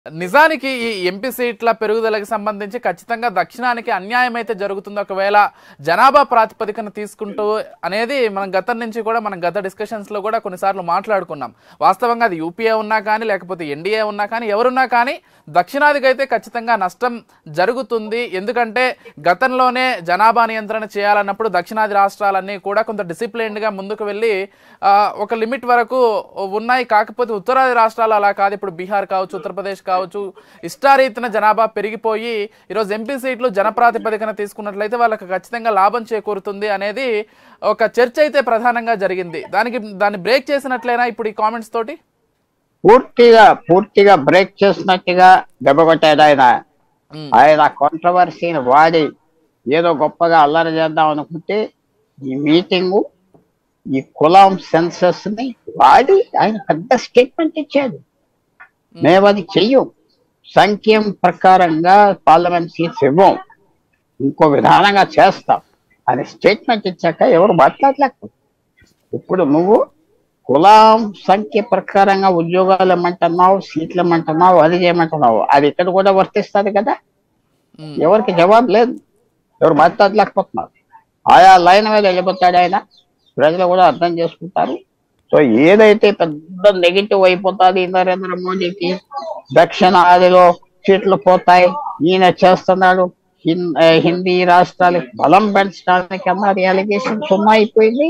నిజానికి ఈ ఎంపీ సీట్ల పెరుగుదలకు సంబంధించి ఖచ్చితంగా దక్షిణానికి అన్యాయం అయితే జరుగుతుంది ఒకవేళ జనాభా ప్రాతిపదికన తీసుకుంటూ అనేది మనం గతం నుంచి కూడా మనం గత డిస్కషన్స్ లో కూడా కొన్నిసార్లు మాట్లాడుకున్నాం వాస్తవంగా అది యూపీఏ ఉన్నా కానీ లేకపోతే ఎన్డీఏ ఉన్నా కానీ ఎవరున్నా కానీ దక్షిణాదికి అయితే ఖచ్చితంగా నష్టం జరుగుతుంది ఎందుకంటే గతంలోనే జనాభా నియంత్రణ చేయాలన్నప్పుడు దక్షిణాది రాష్ట్రాలన్నీ కూడా కొంత డిసిప్లైన్డ్ గా ముందుకు వెళ్ళి ఆ, ఒక లిమిట్ వరకు ఉన్నాయి కాకపోతే ఉత్తరాది రాష్ట్రాలు అలా కాదు ఇప్పుడు బీహార్ కావచ్చు ఉత్తరప్రదేశ్ కావచ్చు ఇష్టారీతిన జనాభా పెరిగిపోయి ఈరోజు ఎంపీ సీట్లు జనప్రాతిపదికన తీసుకున్నట్లయితే వాళ్ళకి ఖచ్చితంగా లాభం చేకూరుతుంది అనేది ఒక చర్చ అయితే ప్రధానంగా జరిగింది దానికి దాన్ని బ్రేక్ చేసినట్లేనా ఇప్పుడు ఈ కామెంట్స్ తోటి పూర్తిగా పూర్తిగా బ్రేక్ చేసినట్టుగా దెబ్బకొట్టాడు ఆయన ఉమ్, ఆయన కాంట్రవర్సీని వాడి ఏదో గొప్పగా అల్లరి చేద్దాం అనుకుంటే ఈ మీటింగు ఈ కులం సెన్సస్ ని వాడి ఆయన పెద్ద స్టేట్మెంట్ ఇచ్చాడు మేము అది చెయ్యం సంఖ్యం ప్రకారంగా పార్లమెంట్ సీట్స్ ఇవ్వం ఇంకో విధానంగా చేస్తాం అని స్టేట్మెంట్ ఇచ్చాక ఎవరు మాట్లాడలేకపోతే ఇప్పుడు నువ్వు కులం సంఖ్య ప్రకారంగా ఉద్యోగాలు ఇమ్మంటున్నావు సీట్లు ఇమ్మంటున్నావు అది చేయమంటున్నావు అది ఇక్కడ కూడా వర్తిస్తుంది కదా ఉమ్, ఎవరికి జవాబు లేదు ఎవరు మాట్లాడలేకపోతున్నారు ఆయా లైన్ మీద వెళ్ళిపోతాడు ఆయన ప్రజలు కూడా అర్థం చేసుకుంటారు సో ఏదైతే పెద్ద నెగిటివ్ అయిపోతుంది నరేంద్ర మోడీకి దక్షిణాదిలో సీట్లు పోతాయి ఈయన చేస్తున్నాడు హిం- ఆ, హిందీ రాష్ట్రాలకు బలం పెంచడానికి అన్నది అలిగేషన్ సున్నా అయిపోయింది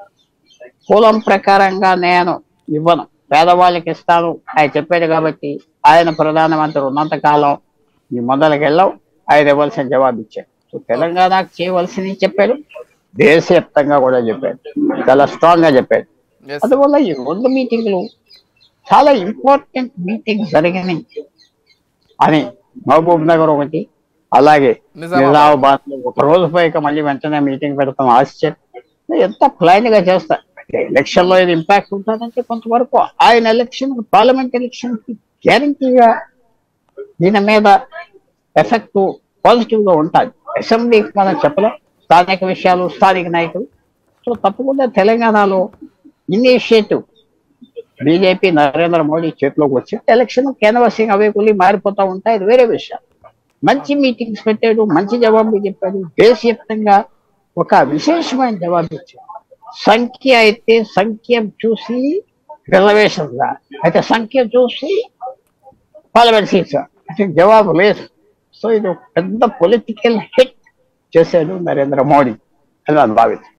కులం ప్రకారంగా నేను ఇవ్వను పేదవాళ్ళకి ఇస్తాను ఆయన చెప్పాడు కాబట్టి ఆయన ప్రధానమంత్రి ఉన్నంత కాలం ఈ మొదలకి వెళ్ళాం ఆయన ఇవ్వాల్సిన జవాబు ఇచ్చాడు సో తెలంగాణకు చేయవలసింది చెప్పాడు దేశవ్యాప్తంగా కూడా చెప్పాడు చాలా స్ట్రాంగ్ గా చెప్పాడు yes. అందువల్ల ఈ రెండు మీటింగ్లు చాలా ఇంపార్టెంట్ మీటింగ్ జరిగినాయి అని మహబూబ్ నగర్ ఒకటి అలాగే నిజామాబాద్. నిజామాబాద్ లో ఒక రోజు పోయాక మళ్ళీ వెంటనే మీటింగ్ పెడతాం ఆశ్చర్యం ఎంత ప్లాన్ గా చేస్తా ఎలక్షన్ లో ఇది ఇంపాక్ట్ ఉంటుందంటే కొంతవరకు ఆయన ఎలక్షన్ పార్లమెంట్ ఎలక్షన్ కి గ్యారంటీగా దీని మీద ఎఫెక్ట్ పాజిటివ్ గా ఉంటుంది అసెంబ్లీకి మనం చెప్పలేం స్థానిక విషయాలు స్థానిక నాయకులు సో తప్పకుండా తెలంగాణలో ఇనిషియేటివ్ బీజేపీ నరేంద్ర మోడీ చేతిలోకి వచ్చి ఎలక్షన్ కేనవాసింగ్ అవే కొలి మారిపోతా ఉంటాయి అది వేరే విషయం మంచి మీటింగ్స్ పెట్టాడు మంచి జవాబు చెప్పాడు దేశవ్యాప్తంగా ఒక విశేషమైన జవాబు ఇచ్చాడు సంఖ్య అయితే సంఖ్య చూసి రిజర్వేషన్ అయితే సంఖ్య చూసి పార్లమెంట్ సీట్స్ అంటే జవాబు లేదు సో ఇది ఒక పెద్ద పొలిటికల్ హిట్ చేశాడు నరేంద్ర మోడీ అని నేను భావించాను